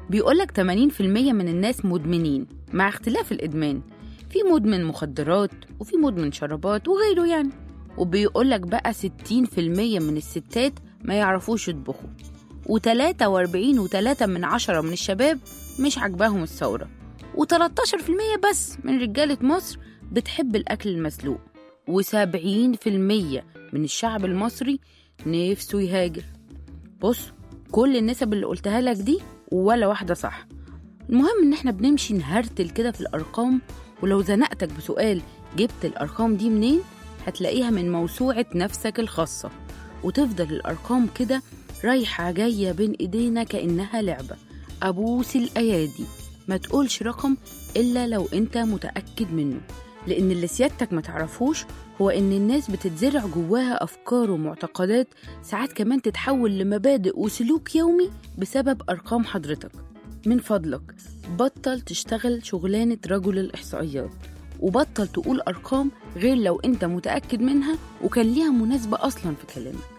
بيقولك 80% من الناس مدمنين مع اختلاف الإدمان في مدمن مخدرات وفي مدمن شرابات وغيره يعني وبيقولك بقى 60% من الستات ما يعرفوش يطبخوا و43 و3 من عشرة من الشباب مش عاجباهم الثورة و13% بس من رجالة مصر بتحب الأكل المسلوق و70% من الشعب المصري نفسه يهاجر بص كل النسب اللي قلتها لك دي ولا واحدة صح المهم إن إحنا بنمشي نهرتل كده في الأرقام ولو زنقتك بسؤال جبت الأرقام دي منين هتلاقيها من موسوعة نفسك الخاصة وتفضل الأرقام كده رايحة جاية بين إيدينا كأنها لعبة أبوس الأيادي ما تقولش رقم إلا لو أنت متأكد منه لأن اللي سيادتك ما تعرفوش هو إن الناس بتتزرع جواها أفكار ومعتقدات ساعات كمان تتحول لمبادئ وسلوك يومي بسبب أرقام حضرتك من فضلك بطل تشتغل شغلانة رجل الإحصائيات وبطل تقول أرقام غير لو أنت متأكد منها وكان ليها مناسبة أصلا في كلامك